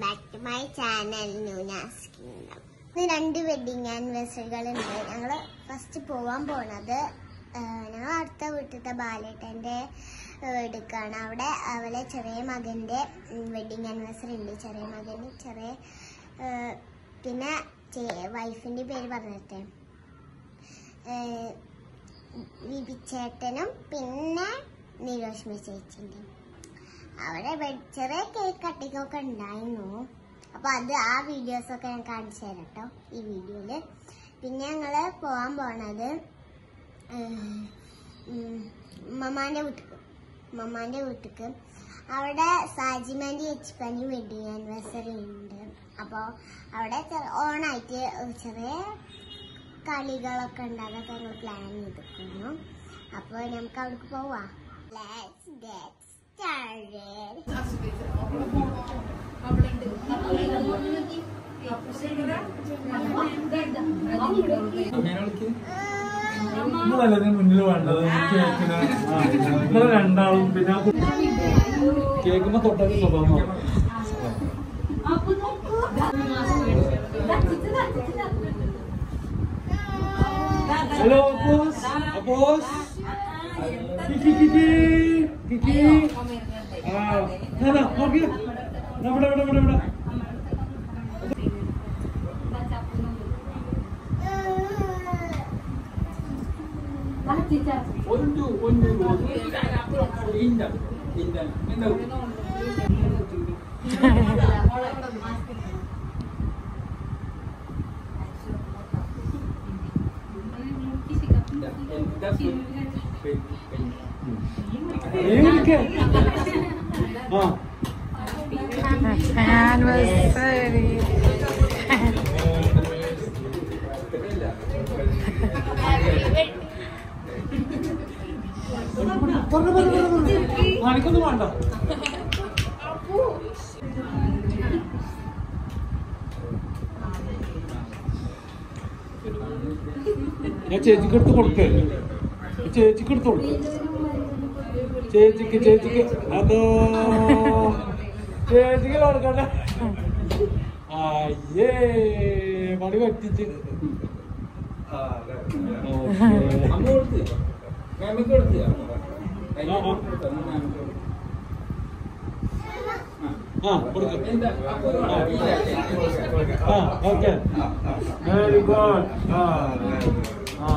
Back to my channel ന്യൂനാസ് kingdom ഇന്ന് രണ്ട് വെഡിങ് ആനിവേഴ്സറികൾ ഉണ്ട് ഞങ്ങൾ ഫസ്റ്റ് പോവാൻ പോണത് ഞങ്ങൾ അടുത്ത വീട്ടിലത്തെ ബാലേട്ടൻ്റെ വീടുക്കാണ് അവിടെ അവളെ ചെറിയ മകൻ്റെ വെഡിങ് ആനിവേഴ്സറി ഉണ്ട് ചെറിയ മകന് ചെറിയ ആ, പിന്നെ വൈഫിൻ്റെ പേര് പറഞ്ഞിട്ടെ വിപിച്ചേട്ടനും പിന്നെ നിരോഷ്മി ചേച്ചിൻ്റെയും അവിടെ വെ- ചെറിയ കേക്ക് കട്ടിംഗ് ഒക്കെ ഉണ്ടായിരുന്നു അപ്പൊ അത് ആ വീഡിയോസ് ഒക്കെ ഞാൻ കാണിച്ചു തരാം കേട്ടോ ഈ വീഡിയോയില് പിന്നെ ഞങ്ങള് പോവാൻ പോണത് മമ്മാന്റെ വീട്ടിക്ക് മമ്മാന്റെ വീട്ടിക്ക് അവിടെ സാജിമാൻ്റെ എച്ചിപ്പാൻ്റെ വെഡിങ് ആനിവേഴ്സറി ഉണ്ട് അപ്പോൾ അവിടെ ചെറു- ഓണായിട്ട് ചെറിയ കളികളൊക്കെ ഉണ്ട് അതൊക്കെ ഞങ്ങൾ പ്ലാൻ ചെയ്തിരിക്കുന്നു അപ്പോൾ നമുക്ക് അവിടേക്ക് പോവാം ലെറ്റ്സ് ഗെറ്റ് started. നിങ്ങളല്ലേ മുന്നിൽ വേണ്ടത് കേക്കിന് നിങ്ങൾ രണ്ടാളും പിന്നെ ആ കുട്ടി- കേക്കുമ്പോ തൊട്ടൊക്കെ സ്വഭാവം ഹലോ അപ്പോസ് അപ്പോസ് കിക്കി കിക്കി കിക്കി ആ നാ നോക്കി ഇവിടെ ഇവിടെ ഇവിടെ ഇവിടെ ಒಂದು ಒಂದು ಇಂದ ಇಂದ ಇಂದ ಏನಕ್ಕೆ ಹಾ ആനിവേഴ്സറി പറഞ്ഞു പറഞ്ഞു പറഞ്ഞു എനിക്കൊന്നും വേണ്ട ഞാൻ ചേച്ചിക്ക് എടുത്ത് കൊടുക്കേ ചേച്ചിക്ക് എടുത്ത് കൊടുക്ക ചേച്ചിക്ക് ചേച്ചിക്ക് അതോ ചേച്ചിക്ക് കൊടുക്കട്ടെ അയ്യേ പണി പറ്റിച്ച് ഓക്കേ. ആ കൊടുക്ക ആ ഓക്കെ വെരി ഗുഡ് ആ ആ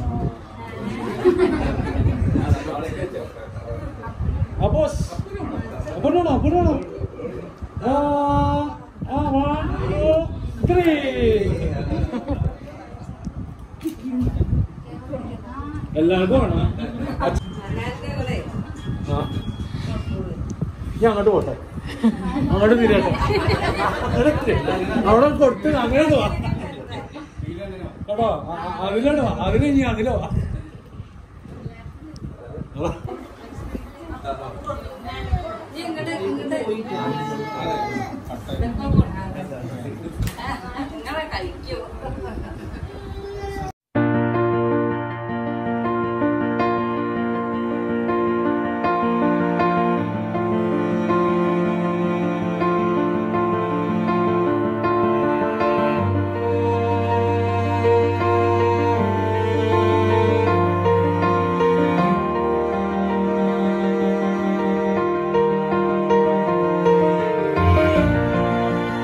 അപ്പോസ് അപ്പോണോ അപ്പോണോ ആ ആ വൺ ടു ത്രീ എല്ലാവർക്കും വേണം ആ ഞാൻ അങ്ങോട്ട് പോട്ടെ അങ്ങോട്ട് തിരിയട്ടെ എടുത്ത് അവിടെ കൊടുത്ത് അങ്ങനെ വാ കേട്ടോ അ- അ- അതിലോട്ട് വാ അതിന് ഇനി അതിലോ വാ അതാ. ആ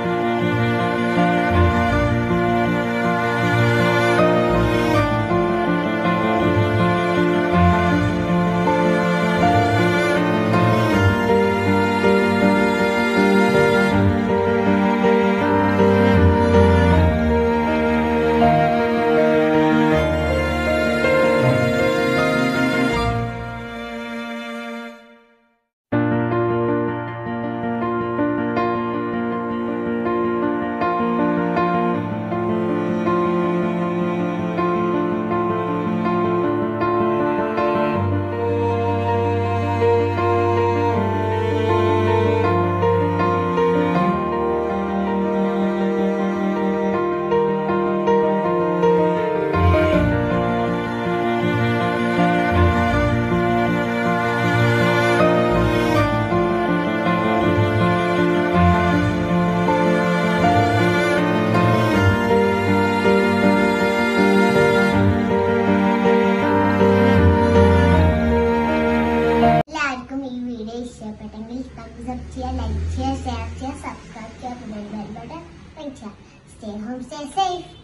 അപ്പ് ചെയ്യുക ലൈക്ക് ചെയ്യുക ഷെയർ ചെയ്യുക സബ്സ്ക്രൈബ് ചെയ്യുക പിന്നെ ബെല്ലോടെ വെയിറ്റ് ചെയ്യുക സ്റ്റേ ഹോം സ്റ്റേ സേഫ്